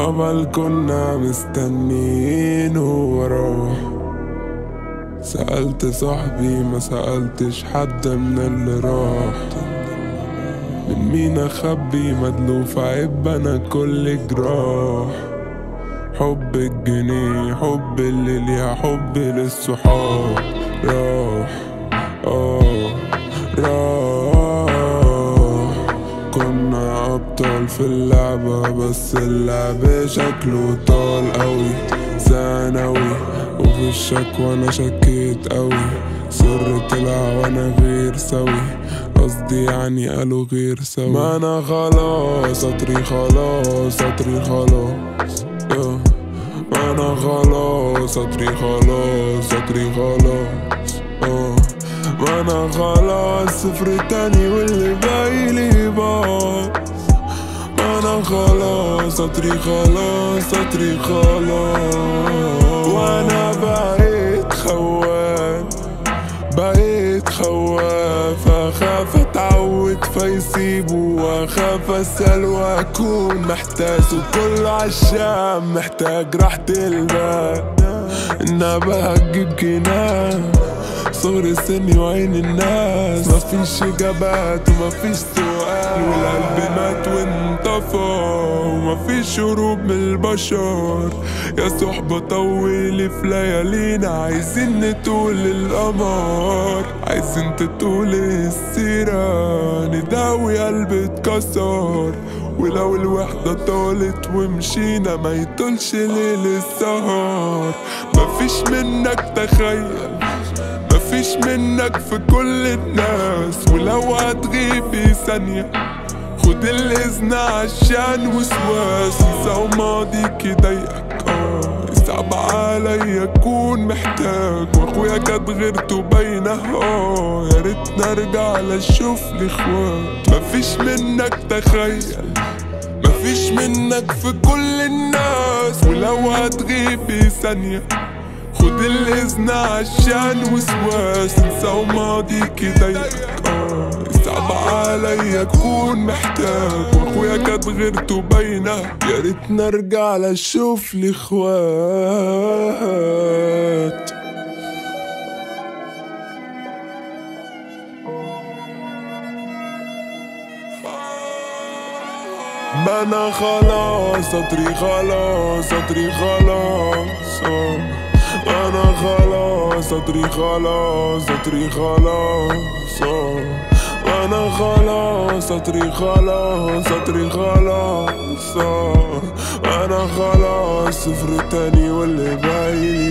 أمل كنا مستنين وراه سألت صاحبي ما سألتش حد من اللي راح من مين أخبي مدلوف عيب أنا كل جراح حب الجنيه حب اللي ليها حب للصحاب راح آه راح كنا أبطال في اللعبة بس اللعب شكله طال قوي ثانوي وفي الشكوى أنا شكيت قوي سر طلع وأنا غير سوي قصدي يعني قالوا غير سوي ما أنا خلاص سطري خلاص سطري خلاص آه. ما أنا خلاص سطري خلاص سطري خلاص آه. ما أنا خلاص صفر تاني واللي باقيلي باص ما أنا خلاص سطري خلاص سطري خلاص وأنا بقيت خوان بقيت خواف أخاف أتعود فيسيبوا وأخاف أسأل وأكون محتاس وكل عشام محتاج راحة البال إنها بقى تجيب جنان صغر سني وعين الناس مفيش إجابات ومفيش سؤال والقلب مات وانطفى ومفيش هروب من البشر يا صحبة طولي في ليالينا عايزين نطول القمر عايزين تطول السيرة نداوي قلبي اتكسر ولو الوحدة طالت ومشينا ما يطولش ليل السهر مفيش منك تخيل مفيش منك في كل الناس ولو هتغيبي ثانية خد الإذن عشان وسواس انسى ماضيك يضايقك اه صعب عليا اكون محتاج واخويا كانت غيرته باينة اه يا ريت نرجع لاشوف لي اخوات مفيش منك تخيل مفيش منك في كل الناس ولو هتغيبي ثانية خد الإذن عشان وسواس انسى وماضيك يضايقك اه صعب عليا اكون محتاج واخويا كانت غيرته باينة يا ريت نرجع لاشوف لي اخوات ما انا خلاص سطري خلاص سطري خلاص آه. انا خلاص سطري خلاص سطري خلاص آه. انا خلاص سطري خلاص سطري خلاص آه. انا خلاص صفر تاني واللي باقي